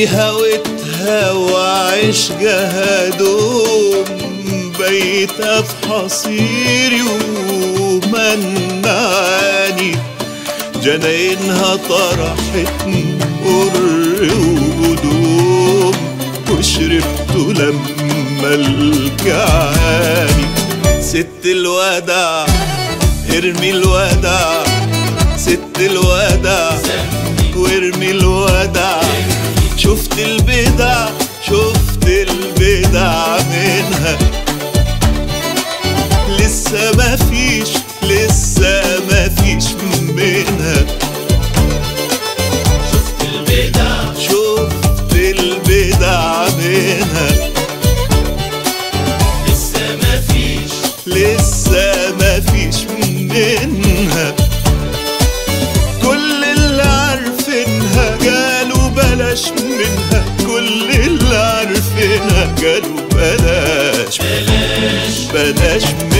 اللي هوتها وعشقها دوم بيتها في حصيري ومنعاني جناينها طرحت قر وقدوم وشربت لما الجعاني ست الوداع ارمي الوداع ست الوداع وارمي الوداع شفت البدع شفت البدع منها لسه ما فيش لسه ما فيش منها شفت البدع شفت البدع منها لسه ما فيش لسه ما فيش منها كل اللي عارفينها قالوا بلاش منها كل اللي عارفينها قالوا بلاش بلاش بلاش